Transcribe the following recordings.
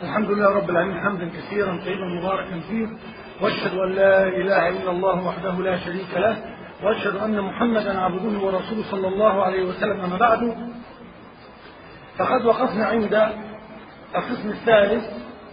الحمد لله رب العالمين حمدا كثيرا طيبا مباركا فيه واشهد ان لا اله الا الله وحده لا شريك له واشهد ان محمدا عبده ورسوله صلى الله عليه وسلم اما بعد فقد وقفنا عند القسم الثالث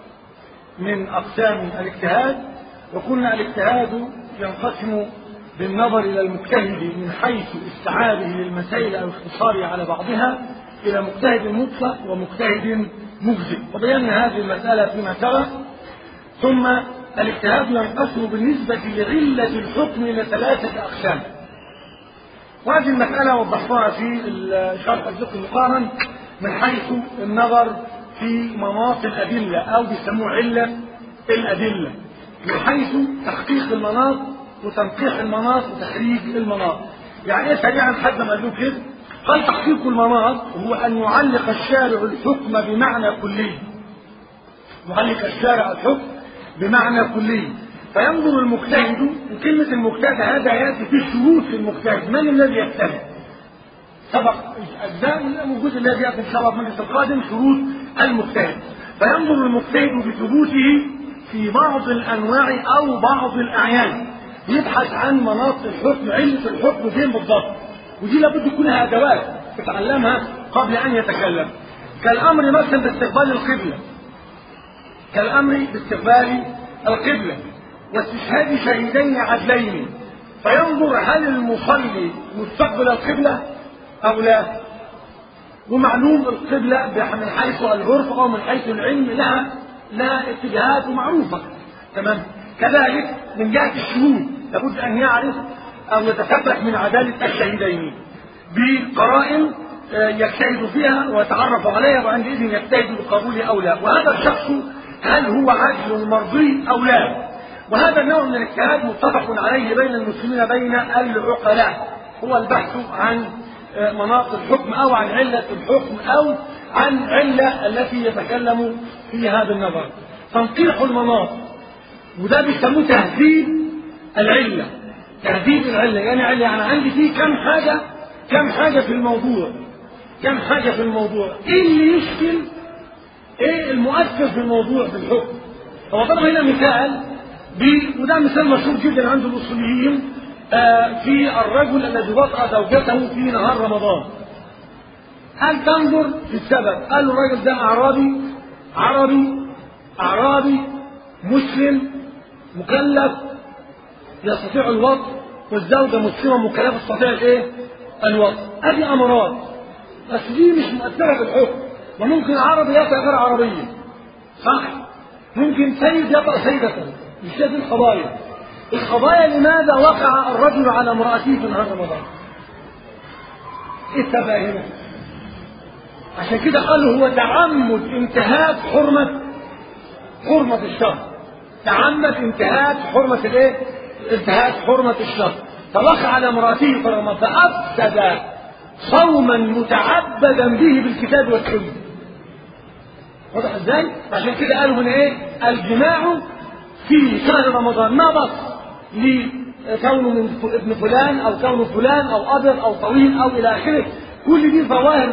من اقسام الاجتهاد وقلنا الاجتهاد ينقسم بالنظر الى المجتهد من حيث استيعابه للمسائل او اختصاره على بعضها الى مجتهد مطلق ومجتهد مجزئ وبينا هذه المسألة فيما سبق ثم الاجتهاد ينقسم بالنسبة لعلة الحكم إلى ثلاثة أقسام وهذه المسألة وضحناها في شرح الفقه المقارن من حيث النظر في مناط الأدلة أو بيسموه علة الأدلة من حيث تحقيق المناط وتنقيح المناط وتخريج المناط يعني ايه سريعا حد ما قال كده قال تحقيق المناط هو أن يعلق الشارع الحكم بمعنى كلي يعلق الشارع الحكم بمعنى كلي فينظر المجتهد وكلمة المجتهد هذا يأتي في شروط المجتهد من الذي يجتهد سبق الأجزاء موجود الذي يأتي إن شاء الله في المجلس القادم شروط المجتهد فينظر المجتهد بثبوته في بعض الأنواع أو بعض الأعيان يبحث عن مناط الحكم علة الحكم فين بالضبط ودي لابد يكون لها ادوات تتعلمها قبل ان يتكلم كالامر مثلا باستقبال القبله كالامر باستقبال القبله واستشهاد شهيدين عدلين فينظر هل المصلي مستقبل القبله او لا ومعلوم القبله من حيث العرف او من حيث العلم لها لها اتجاهات معروفه تمام كذلك من جهه الشهود لابد ان يعرف أو يتثبت من عدالة الشهيدين بقرائن يجتهد فيها ويتعرف عليها وعندئذ يجتهد بقبول أو لا وهذا الشخص هل هو عدل مرضي أو لا وهذا النوع من الاجتهاد متفق عليه بين المسلمين بين العقلاء هو البحث عن مناط الحكم أو عن علة الحكم أو عن علة التي يتكلم في هذا النظر تنقيح المناط وده بيسموه تهذيب العله تهذيب العلة يعني علة يعني عندي فيه كم حاجة كم حاجة في الموضوع كم حاجة في الموضوع ايه اللي يشكل ايه المؤثر في الموضوع في الحكم هو طبعا هنا مثال وده مثال مشهور جدا عند الاصوليين آه في الرجل الذي وطأ زوجته في نهار رمضان هل تنظر في السبب قال له الراجل ده اعرابي عربي اعرابي مسلم مكلف يستطيع الوطء والزوجة مسلمة مكلفة تستطيع الايه؟ الوطء. ادي امراض. بس دي مش مؤثرة في الحكم. وممكن عربي يطأ غير عربية. صح؟ ممكن سيد يطأ سيدة. مش هذه القضايا. القضايا لماذا وقع الرجل على امرأته في نهار رمضان؟ ايه السبب هنا؟ عشان كده قالوا هو تعمد انتهاك حرمة حرمة الشهر. تعمد انتهاك حرمة الايه؟ انتهاك حرمة الشهر فوقع على امرأته في رمضان فأفسد صوما متعبدا به بالكتاب والسنة واضح ازاي؟ عشان كده قالوا من ايه؟ الجماع في شهر رمضان ما بص لكونه من ابن فلان او كونه فلان او ابيض او طويل او الى اخره كل دي ظواهر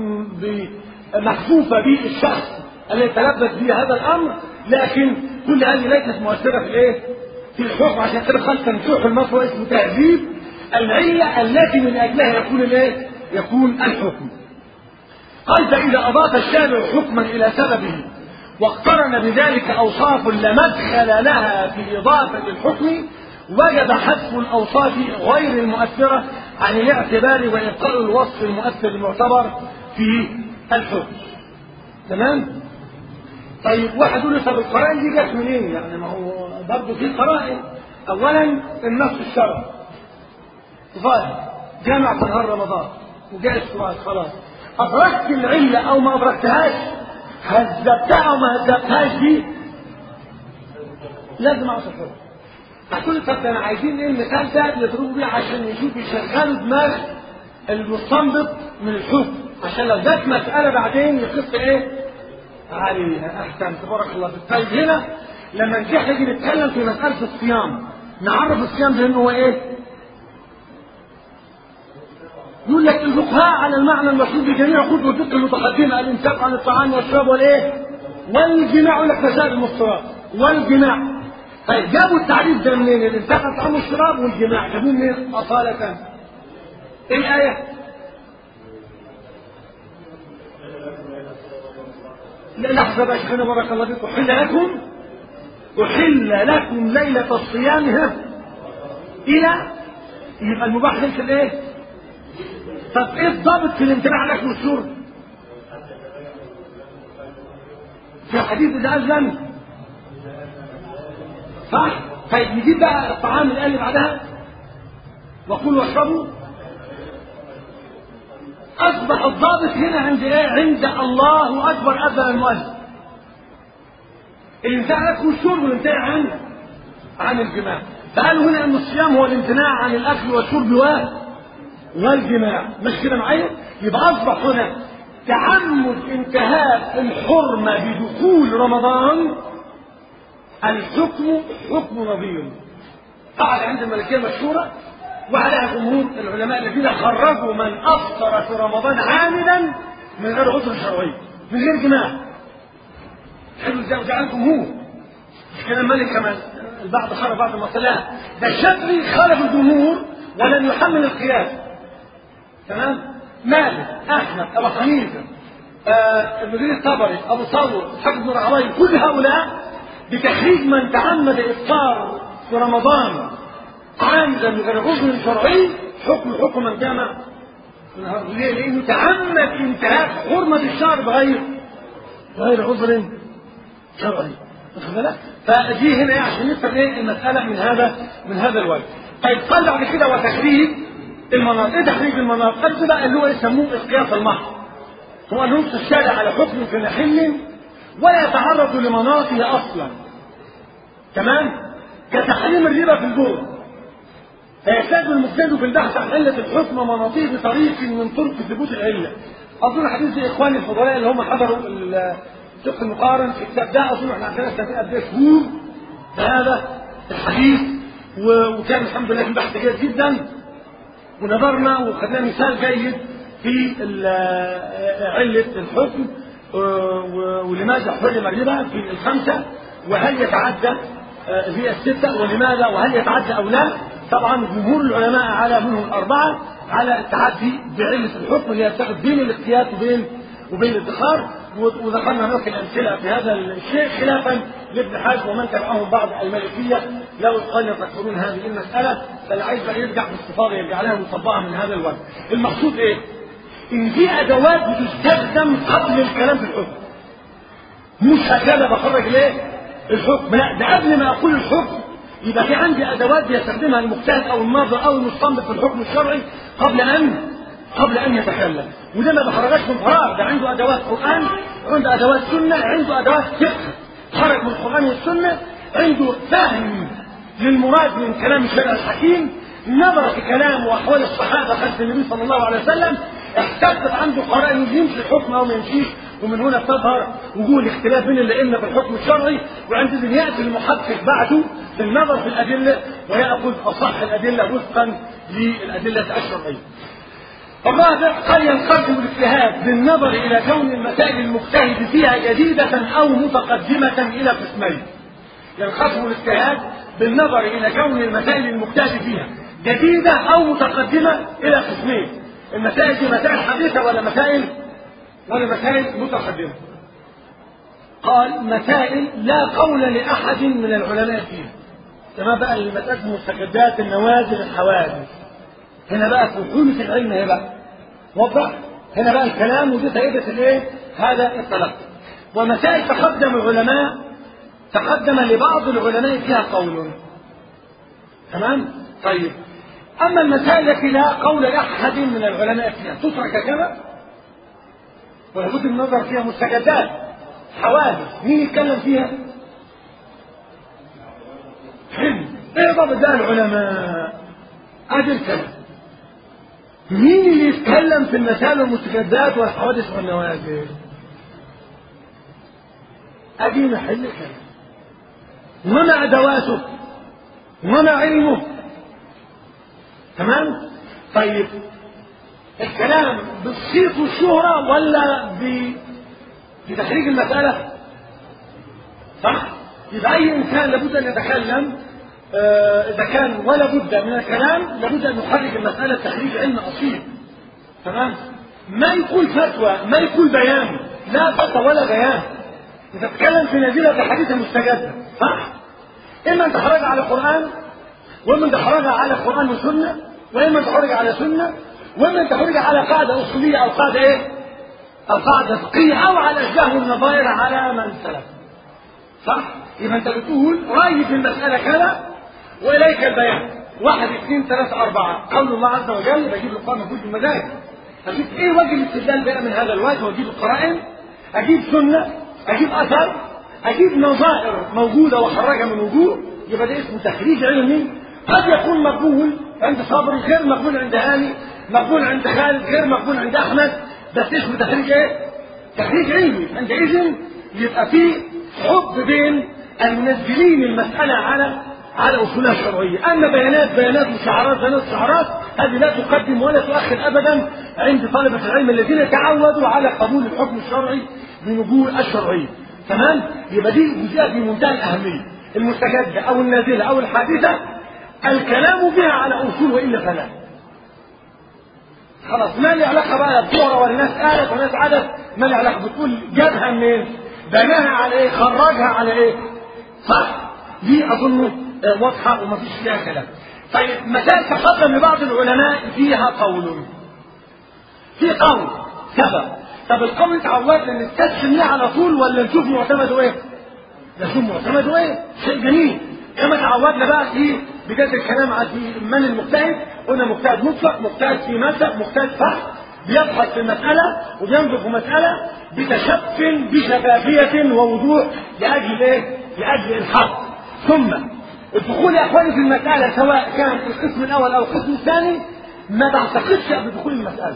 محفوفه بالشخص الذي تلبس به هذا الامر لكن كل هذه ليست مؤثره في الايه؟ في الحكم عشان كده خلق تنسوح المصر اسمه تهذيب العلة التي من أجلها يكون الايه؟ يكون الحكم. قال فإذا أضاف الشارع حكما إلى سببه واقترن بذلك أوصاف لا مدخل لها في إضافة الحكم وجب حذف الأوصاف غير المؤثرة عن الاعتبار وإبقاء الوصف المؤثر المعتبر في الحكم. تمام؟ طيب واحد يقول طب القرائن دي جت منين؟ يعني ما هو برضه في قرائن اولا النص الشرعي ظاهر جامع في نهار رمضان وجاء السؤال خلاص ادركت العله او ما ادركتهاش هذبتها او ما هذبتهاش دي لازم اعصر الحكم هتقول طب انا عايزين ايه المثال ده يضربوا بيه عشان يشوف يشغلوا دماغ المستنبط من الحكم عشان لو جت مساله بعدين يقص ايه عليها احسن تبارك الله فيك طيب هنا لما نجي نيجي نتكلم في مساله الصيام نعرف الصيام بانه هو ايه؟ يقول لك الفقهاء على المعنى المشهور بجميع كتب الفقه المتقدمه الامساك عن الطعام والشراب والايه؟ والجماع يقول لك مسائل المفترات والجماع طيب جابوا التعريف ده منين؟ الانتهاء طعام الشراب والجماع جابوه منين؟ أصالة ايه الآية؟ لا لحظة بقى شيخنا بارك الله فيكم أحل لكم أحل لكم ليلة الصيام ها إلى يبقى المباح ليس الإيه؟ طب إيه الضابط في الامتناع عن الأكل والشرب؟ في الحديث إذا أذن صح؟ طيب نجيب بقى الطعام الآن اللي بعدها وكلوا واشربوا أصبح الضابط هنا عند إيه؟ عند الله أكبر أذن المؤذن. الامتناع عن الأكل والشرب والامتناع عن عن الجماع. فقالوا هنا أن الصيام هو الامتناع عن الأكل والشرب و والجماع، مش كده معايا؟ يبقى أصبح هنا تعمد انتهاء الحرمة بدخول رمضان الحكم حكم نظير. قاعدة عند الملكية مشهورة وعليها جمهور العلماء الذين خرجوا من افطر في رمضان عاملا من غير عذر شرعي من غير جماع حلو ازاي وده عن جمهور مش كده الملك كمان البعض خرج بعض المصلات ده الشافعي خالف الجمهور ولم يحمل القياس تمام مالك احمد ابو حنيفه آه المدير الطبري ابو ثور اسحاق بن راهويه كل هؤلاء بتخريج من تعمد افطار في رمضان عامدا من غير عذر شرعي حكم حكم من جمع ليه؟ لانه تعمد انتهاك حرمه الشعر بغير غير عذر شرعي واخد بالك؟ فدي هنا إيه عشان نفهم ايه المساله من هذا من هذا الوجه. طيب قال بعد كده وتخريج المناط، ايه تخريج المناط؟ قال كده اللي هو يسموه القياس المحض. هو نص الشارع على حكم في محل ولا يتعرض لمناطه اصلا. تمام؟ كتحريم الربا في الجوع فيحتاج المجتهد في البحث عن علة الحكم مناطيه بطريق من طرق ثبوت العلة. أظن حديث زي إخواني الفضلاء اللي هم حضروا الفقه المقارن في الكتاب ده أظن إحنا عندنا سنتين قد إيه شهور بهذا الحديث وكان الحمد لله في بحث جيد جدا ونظرنا وخدنا مثال جيد في علة الحكم ولماذا حرم الربا في الخمسة وهل يتعدى هي الستة ولماذا وهل يتعدى أو لا طبعا جمهور العلماء على منهم الأربعة على التعدي بعلة الحكم اللي يتخذ بين الاختيار وبين وبين الادخار وذكرنا هناك الأمثلة في هذا الشيء خلافا لابن حزم ومن تبعهم بعض المالكية لو قال يذكرون هذه المسألة فاللي عايز بقى يرجع باستفاضة يرجع لها ويطبقها من هذا الوجه. المقصود إيه؟ إن في أدوات بتستخدم قبل الكلام في الحكم. مش هكذا بخرج ليه؟ الحكم لا ده قبل ما أقول الحكم يبقى في عندي ادوات بيستخدمها المجتهد او الناظر او المستنبط في الحكم الشرعي قبل ان قبل ان يتكلم وده ما بخرجش من فراغ ده عنده ادوات قران عنده ادوات سنه عنده ادوات فقه خرج من القران والسنه عنده فهم للمراد من كلام الشرع الحكيم نظر في كلام واحوال الصحابه خلف النبي صلى الله عليه وسلم احتفت عنده قرائن يمشي الحكم او ما يمشيش ومن هنا تظهر وجود الاختلاف بين الائمه في الحكم الشرعي وعندئذ ياتي المحقق بعده بالنظر في الادله وياخذ اصح الادله وفقا للادله الشرعيه. الرابع قد ينقسم الاجتهاد بالنظر الى كون المسائل المجتهد فيها جديده او متقدمه الى قسمين. ينقسم الاجتهاد بالنظر الى كون المسائل المجتهد فيها جديده او متقدمه الى قسمين. المسائل دي مسائل حديثه ولا مسائل ولا مسائل متقدمة قال مسائل لا قول لأحد من العلماء فيها كما بقى المسائل المستجدات النوازل الحوادث هنا بقى فحولة العلم هي بقى وضح هنا بقى الكلام ودي فائدة الايه هذا التلقي ومسائل تقدم العلماء تقدم لبعض العلماء فيها قول تمام طيب أما المسائل التي لا قول لأحد من العلماء فيها تترك كما ولابد من النظر فيها مستجدات حوادث مين يتكلم فيها؟ حلم ايه ضابط ده العلماء ادي الكلام مين اللي يتكلم في المسائل والمستجدات والحوادث والنوازل؟ ادي محل الكلام وما ادواته وما علمه تمام؟ طيب الكلام بالصيت والشهرة ولا ب... بتخريج المسألة صح؟ يبقى أي إنسان لابد أن يتكلم آه، إذا كان ولا بد من الكلام لابد أن يخرج المسألة تخريج علم أصيل تمام؟ ما يقول فتوى ما يقول بيان لا فتوى ولا بيان أنت تتكلم في نزيلة حديثة مستجدة صح؟ إما أن تخرج على القرآن وإما أن تخرج على القرآن والسنة وإما أن تخرج على سنة وإما أن تخرج على قاعدة أصولية أو قاعدة إيه؟ أو قاعدة فقهية أو على أشباه النظائر على من سلف صح؟ يبقى أنت بتقول رأيي في المسألة كذا وإليك البيان واحد اثنين ثلاثة أربعة قول الله عز وجل بجيب القرآن موجود في المذاهب أجيب إيه وجه الاستدلال بقى من هذا الوجه وأجيب القرائن أجيب سنة أجيب أثر أجيب نظائر موجودة وخرجها من وجوه يبقى ده اسمه تخريج علمي قد يكون مقبول عند صبري غير مقبول عند هاني مقبول عند خالد غير مقبول عند أحمد بس اسمه تخريج إيه؟ تخريج علمي عندئذ يبقى في حب بين المنزلين المسألة على على اصولها الشرعيه، اما بيانات بيانات وشعارات بيانات شعارات هذه لا تقدم ولا تؤخر ابدا عند طلبه العلم الذين تعودوا على قبول الحكم الشرعي بوجوه الشرعيه. تمام؟ يبقى دي جزئيه في منتهى الاهميه. المستجده او النازله او الحادثه الكلام بها على اصول والا فلا. خلاص ما لي علاقه بقى بصوره ولا ناس قالت وناس عدت ما لي علاقه بتقول جابها منين؟ بناها على ايه؟ خرجها على ايه؟ صح؟ دي اظن واضحة وما فيش فيها كلام طيب مسائل تقدم لبعض العلماء فيها قول في قول سبب طب القول تعودنا نستسلم على طول ولا نشوف معتمده ايه؟ نشوف معتمده ايه؟ شيء جميل كما تعودنا بقى في بداية الكلام عن في من المجتهد قلنا مجتهد مطلق مجتهد في مذهب مجتهد فحص بيبحث في المسألة وبينظر في مسألة بتشف بشفافية ووضوح لأجل ايه؟ لأجل الحق ثم الدخول يا اخواني في المسألة سواء كان في القسم الأول أو القسم الثاني ما بعتقدش بدخول المسألة.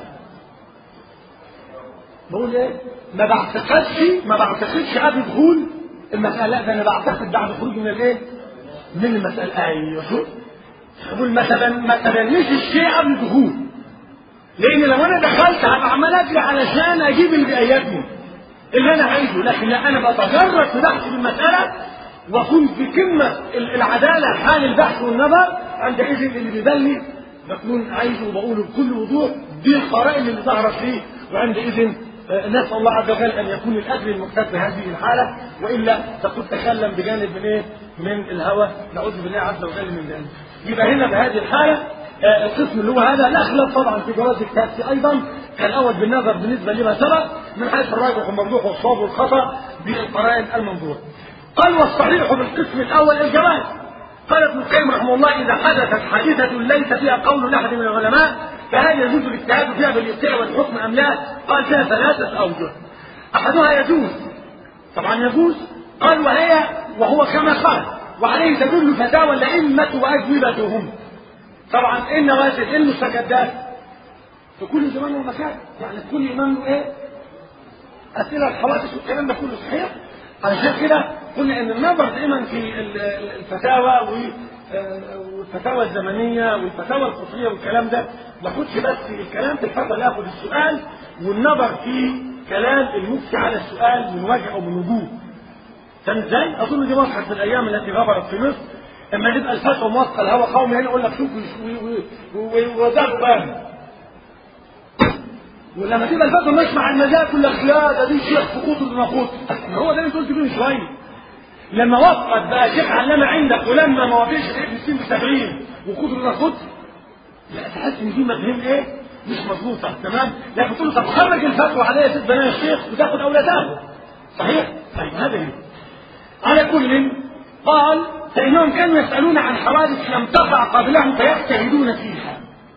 بقول إيه؟ ما بعتقدش ما بعتقدش قبل دخول المسألة لا ده أنا بعتقد بعد خروج من الإيه؟ من المسألة أيوه شوف بقول ما تبن ما تبنيش الشيء قبل الدخول. لأن لو أنا دخلت هبقى عمال أجري علشان أجيب اللي بيأيدني اللي أنا عايزه لكن لا أنا بتجرد في بحث المسألة واكون في قمه العداله حال البحث والنظر عندئذ اللي بيدلني بكون عايزه وبقوله بكل وضوح دي القرائن اللي ظهرت فيه وعندئذ نسال الله عز وجل ان يكون الاجر المكتب في هذه الحاله والا تكون تكلم بجانب من ايه؟ من الهوى نعوذ بالله عز وجل من ذلك. يبقى هنا بهذه الحاله القسم اللي هو هذا لا خلاف طبعا في جواز التاكسي ايضا كالاول بالنظر بالنسبه لما سبق من حيث الراجح والمرجوح والصواب والخطا بالقرائن المنظوره. قال والصحيح بالقسم الاول الجواز قال ابن القيم رحمه الله اذا حدثت حادثه ليس فيها قول لاحد من العلماء فهل يجوز الاجتهاد فيها بالابتاع والحكم ام لا؟ قال فيها ثلاثه اوجه احدها يجوز طبعا يجوز قال وهي وهو كما قال وعليه تدل فتاوى الائمه واجوبتهم طبعا ايه النوازل ايه المستجدات في كل زمان ومكان يعني كل امام له ايه اسئله الحوادث والكلام ده كله صحيح علشان كده قلنا ان النظر دائما في الفتاوى والفتاوى الزمنيه والفتاوى القصريه والكلام ده ما ياخدش بس الكلام في الفتوى لا ياخد السؤال والنظر في كلام المفتي على السؤال من وجه او من وجوه فاهم ازاي؟ اظن دي وضحت في الايام التي غبرت في مصر اما تبقى الفتوى موافقه الهوى قومي هنا يقول لك شوف وده فاهم ولما تبقى الفتوى مش مع المزاج يقول لك لا ده دي شيخ سقوط ونقوط هو ده اللي قلت فيه من شويه لما وافقت بقى شيخ علامه عندك ولما ما وافقش ابن السين ب 70 وقدر ونقوط لا تحس ان دي مفاهيم ايه؟ مش مظبوطه تمام؟ لكن تقول له طب خرج الفتوى عليها ست بنات الشيخ وتاخد او لا تاخد صحيح؟ طيب هذا هي على كل قال فانهم كانوا يسالون عن حوادث لم تقع قبلهم فيجتهدون فيها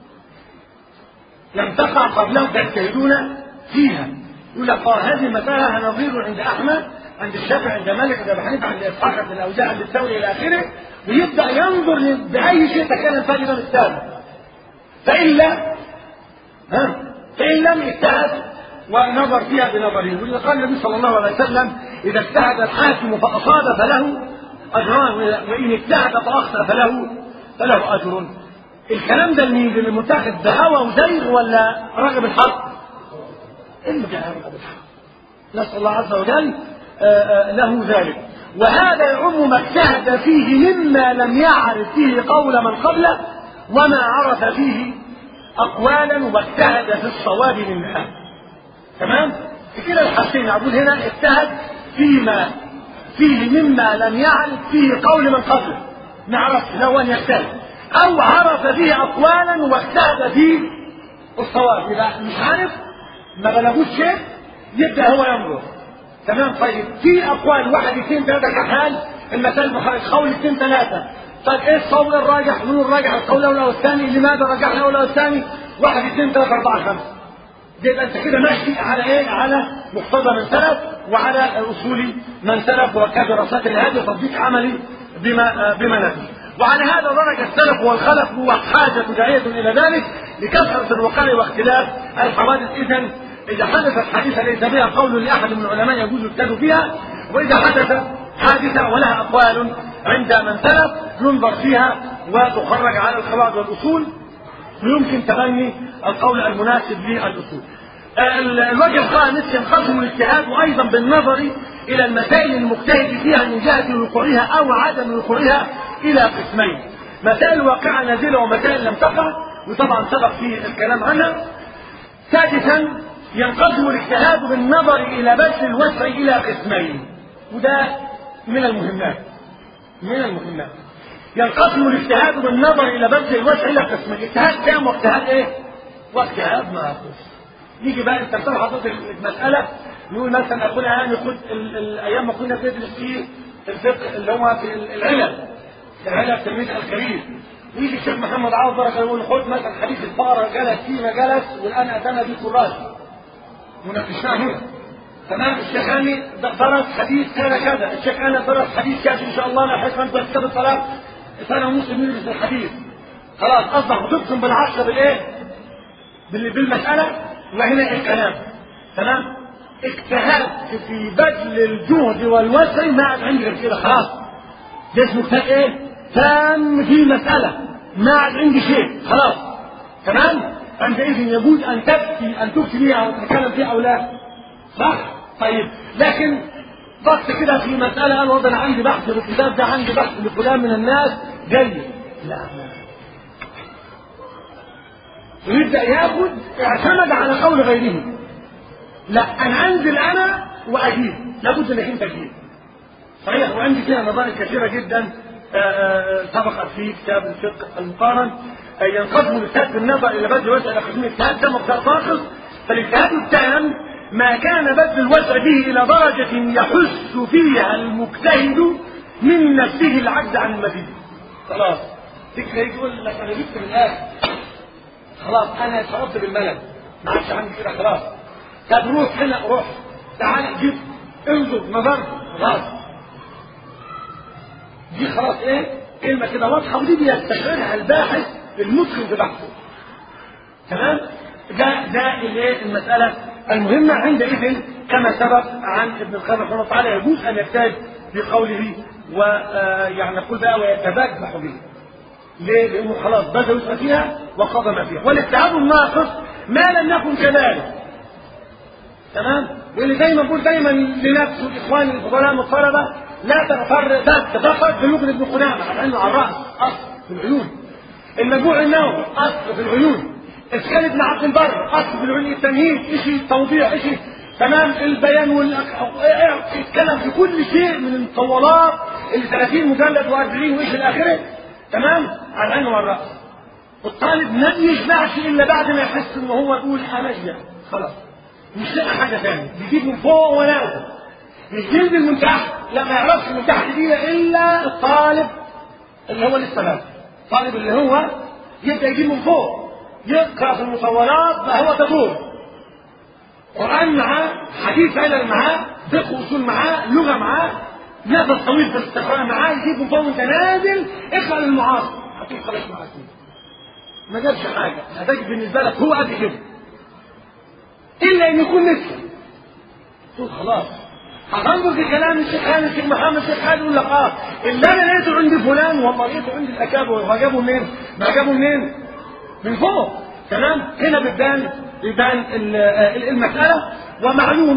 لم تقع قبلهم فيجتهدون فيها يقول لك اه هذه المسألة نظير عند أحمد عند الشافعي عند مالك عند أبي حنيفة عند إسحاق عند الأوزاعي عند الثوري إلى آخره ويبدأ ينظر بأي شيء تكلم فيه الإمام الثاني فإلا ها فإن لم يجتهد ونظر فيها بنظره ولذا قال النبي صلى الله عليه وسلم إذا اجتهد الحاكم فأصاب فله أجران وإن اجتهد فأخطأ فله فله أجر الكلام ده لمين؟ للمتاخد بهوى وزيغ ولا راغب الحق؟ اللي راغب الحق. نسأل الله عز وجل آآ آآ له ذلك. وهذا يعم ما اجتهد فيه مما لم يعرف فيه قول من قبله وما عرف فيه أقوالا واجتهد في الصواب منها تمام في كلا الحالتين أقول هنا اجتهد فيما فيه مما لم يعرف فيه قول من قبله نعرف له أن يجتهد أو عرف فيه أقوالا واجتهد فيه الصواب يبقى مش عارف ما بلغوش شيء يبدأ هو ينظر تمام طيب في أقوال واحد اثنين ثلاثة كحال المثال بخارج قول اثنين ثلاثة طيب ايه القول الراجح من الراجح القول الاول والثاني لماذا رجحنا الاول والثاني واحد اثنين ثلاثة أربعة خمسة يبقى انت كده ماشي على ايه على مقتضى من سلف وعلى اصول من سلف وكدراسات الهادي وتطبيق عملي بما بما نفي وعلى هذا درج السلف والخلف هو حاجة داعية إلى ذلك لكثرة الوقائع واختلاف الحوادث إذا إذا حدثت حادثة ليس بها قول لأحد من العلماء يجوز الكذب فيها وإذا حدثت حادثة ولها أقوال عند من سلف ينظر فيها وتخرج على القواعد والأصول ويمكن تبني القول المناسب للأصول الوجه الخامس ينقسم الاجتهاد أيضا بالنظر إلى المسائل المجتهد فيها من جهة وقوعها أو عدم وقوعها إلى قسمين مسائل واقعة نازلة ومسائل لم تقع وطبعا سبق في الكلام عنها سادسا ينقسم الاجتهاد بالنظر إلى بذل الوسع إلى قسمين وده من المهمات من المهمات ينقسم الاجتهاد بالنظر إلى بذل الوسع إلى قسمين اجتهاد كام واجتهاد إيه؟ واجتهاد ناقص يجي بقى انت بتعرف حضرتك المسألة نقول مثلا أخونا يعني خد الأيام ما كنا بندرس فيه الفقه اللي هو في العلل العلل تلميذ الكريم ويجي الشيخ محمد عوض بركه يقول خد مثلا حديث الفقرة جلس فيما جلس والآن أتانا به كراسي وناقشناه هنا تمام الشيخ هاني درس حديث كذا كذا الشيخ انا درس حديث كذا ان شاء الله انا حيث انت كتاب الصلاه سنه ونص ندرس الحديث خلاص اصبح بتقسم بالعشره بالايه؟ بالمساله وهنا الكلام تمام اجتهدت في بذل الجهد والوسع ما عاد عندي غير كده خلاص ده اسمه اجتهاد ايه؟ تام في مسألة ما عاد عندي شيء خلاص تمام؟ عندئذ يجوز أن تبكي أن تبكي بها أو تتكلم فيها أو لا صح؟ طيب لكن بص كده في مسألة قال والله أنا عندي بحث في الكتاب ده عندي بحث لفلان من الناس جيد لا لا ويبدأ ياخد اعتمد على قول غيره لا انا انزل انا واجيب لابد انك انت تجيب صحيح وعندي فيها نظائر كثيره جدا سبقت في كتاب الفقه المقارن ينقسم الاجتهاد بالنظر الى بذل الوسع الى قسم الاجتهاد ده مبدا ناقص فالاجتهاد التام ما كان بذل الوسع به الى درجه يحس فيها المجتهد من نفسه العجز عن المزيد خلاص فكره يقول لك انا جبت من الاخر خلاص انا شعرت بالملل ما عادش عندي كده خلاص طب روح هنا روح تعال جيب انظر نظرت خلاص دي خلاص ايه كلمة كده واضحة ودي بيستشعرها الباحث المتقن في بحثه تمام ده ده الايه المسألة المهمة عندئذ كما سبق عن ابن القيم رحمه الله تعالى يجوز ان يجتهد في قوله ويعني نقول بقى ويتبجح به ليه؟ لأنه خلاص بدأ يسأل فيها وقضى ما فيها والاجتهاد الناقص ما لم يكن كذلك تمام واللي دايما بقول دايما لنفسه الاخوان الفضلاء الطلبه لا تغتر تفقد بلغه ابن قدامه على انه على الراس اصل في العيون المجموع النووي اصل في العيون اسكان ابن عبد البر اصل في العيون التمهيد شيء توضيح شيء تمام البيان والكلام في كل شيء من المطولات اللي 30 مجلد و40 وايش الاخره تمام على العين والراس الطالب ما بيشبعش الا بعد ما يحس ان هو يقول انا شبعت خلاص مش لاقي حاجه ثانيه بيجيب من فوق ونازل مش بينزل من تحت لا ما يعرفش من تحت دي الا الطالب اللي هو لسه نازل الطالب اللي هو يبدا يجيب من فوق يقرا في المطولات ما هو تدور قران معاه حديث علم معاه فقه اصول معاه لغه معاه نفس طويل في الاستقراء معاه يجيب من فوق وانت نازل اقرا للمعاصر هتقول خلاص معاك ما جابش حاجه هتجد بالنسبه لك هو قد كده الا ان يكون مثله تقول خلاص هتنظر في كلام الشيخ هاني الشيخ محمد الشيخ هاني يقول لك اه اللي انا لقيته عند فلان والله لقيته عند الاكابر هو جابه منين؟ ما جابه منين؟ من فوق تمام؟ هنا بتبان يبان المسألة ومعلوم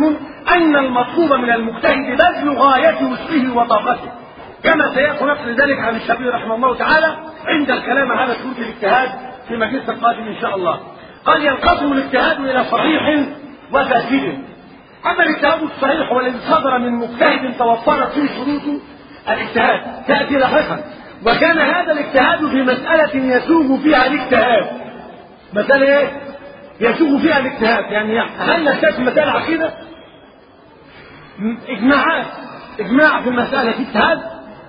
أن المطلوب من المجتهد بذل غاية وسعه وطاقته كما سيأتي نقل ذلك عن الشافعي رحمه الله تعالى عند الكلام على شروط الاجتهاد في مجلس القادم إن شاء الله قال ينقسم الاجتهاد إلى صحيح وفاسد أما الاجتهاد الصحيح والذي صدر من مجتهد توفرت فيه شروط الاجتهاد تأتي لاحقا وكان هذا الاجتهاد في مسألة يسوغ فيها الاجتهاد مسألة ايه؟ يسوغ فيها الاجتهاد يعني هل نحتاج في مسألة عقيدة؟ إجماعات إجماع في مسألة اجتهاد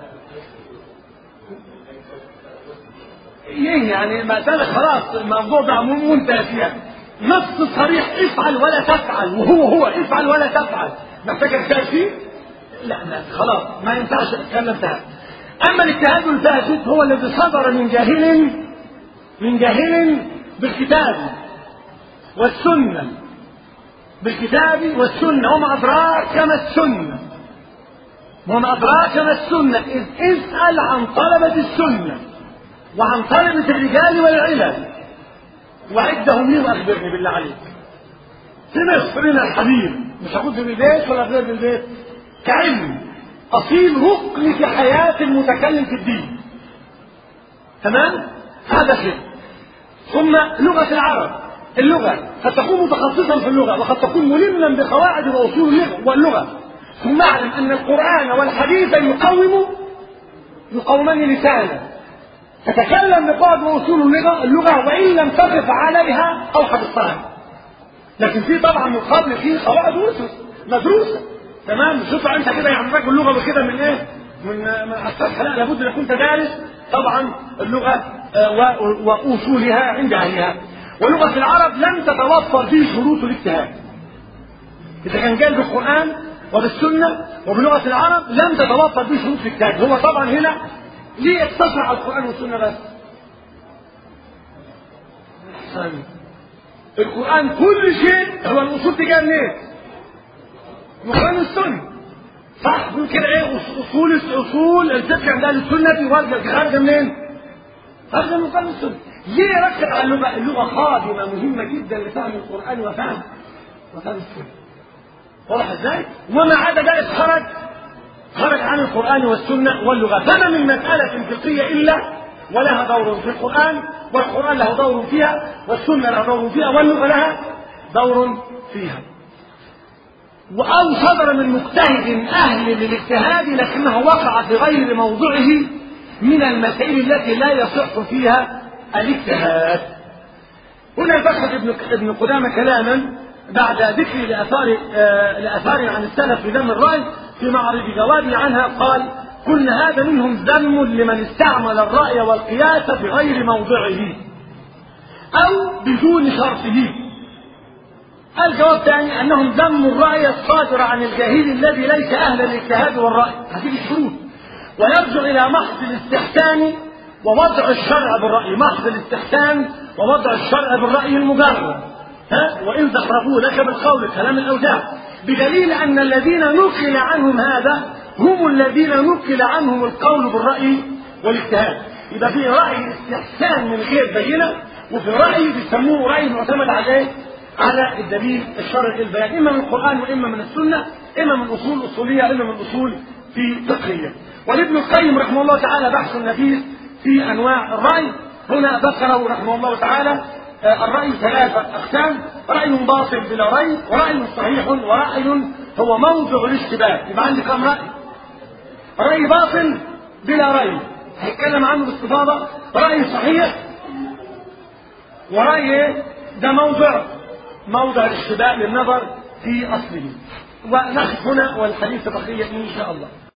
ايه يعني مسألة خلاص الموضوع ده منتهى فيها نص صريح افعل ولا تفعل وهو هو افعل ولا تفعل محتاج اجتهاد فيه؟ لا لا خلاص ما ينفعش الكلام انتهى اما الاجتهاد الفاسد هو الذي صدر من جاهل من جاهل بالكتاب والسنة بالكتاب والسنة وما أدراك ما السنة وما أدراك ما السنة إذ اسأل عن طلبة السنة وعن طلبة الرجال والعلل وعدهم لي وأخبرني بالله عليك في مصر هنا الحبيب مش هاخد في البيت ولا غير في البيت كعلم أصيل ركن في حياة المتكلم في الدين تمام هذا خير ثم لغة العرب اللغة قد تكون متخصصا في اللغة وقد تكون ملما بقواعد وأصول اللغة واللغة ثم اعلم أن القرآن والحديث يقوم يقومان لسانا تتكلم بقواعد وأصول اللغة اللغة وإن لم تقف عليها أو حفظتها لكن في طبعا مقابل في قواعد وأسس مدروسة تمام شوف انت كده يعني راجل لغه كده من ايه من من السطح لا لابد ان كنت دارس طبعا اللغه واصولها عند اهلها ولغه العرب لم تتوفر فيه شروط الاجتهاد اذا كان جاي بالقران وبالسنه وبلغه العرب لم تتوفر فيه شروط الاجتهاد هو طبعا هنا ليه اقتصر على القران والسنه بس القران كل شيء هو الاصول دي جايه منين؟ القرآن والسنة صح دول كده ايه اصول اصول الفقه عند اهل السنة والجماعة خارجة منين؟ خارجة من القرآن والسنة ليه ركز على اللغة؟ اللغة خادمة مهمة جدا لفهم القرآن وفهم وفهم السنة واضح ازاي؟ وما عدا ذلك خرج خرج عن القرآن والسنة واللغة فما من مسألة فقهية إلا ولها دور في القرآن والقرآن له دور فيها والسنة لها دور فيها واللغة لها دور فيها أو صدر من مجتهد أهل للاجتهاد لكنه وقع في غير موضعه من المسائل التي لا يصح فيها الاجتهاد. هنا ذكر ابن ابن قدامة كلاما بعد ذكر لآثار آه لآثار عن السلف في ذم الرأي في معرض جوابه عنها قال: كل هذا منهم ذم لمن استعمل الرأي والقياس في غير موضعه أو بدون شرطه الجواب الثاني انهم ذموا الراي الصادر عن الجاهل الذي ليس اهلا للاجتهاد والراي هذه الشروط ويرجع الى محض الاستحسان ووضع الشرع بالراي محض الاستحسان ووضع الشرع بالراي المجرد ها وان زخرفوه لك بالقول كلام الاوزاع بدليل ان الذين نقل عنهم هذا هم الذين نقل عنهم القول بالراي والاجتهاد يبقى في راي استحسان من غير بينه وفي راي بيسموه راي معتمد على ايه؟ على الدليل الشرعي البيان اما من القران واما من السنه اما من اصول اصوليه اما من اصول في فقهيه ولابن القيم رحمه الله تعالى بحث نفيس في انواع الراي هنا ذكره رحمه الله تعالى الراي ثلاثه اقسام راي باطل بلا ريب وراي صحيح وراي هو موضع الاشتباه يبقى عندي كم راي راي باطل بلا ريب هيتكلم عنه باستفاضه راي صحيح وراي ده موضع موضع الاشتباه للنظر في أصله ونقف هنا والحديث بقية إن شاء الله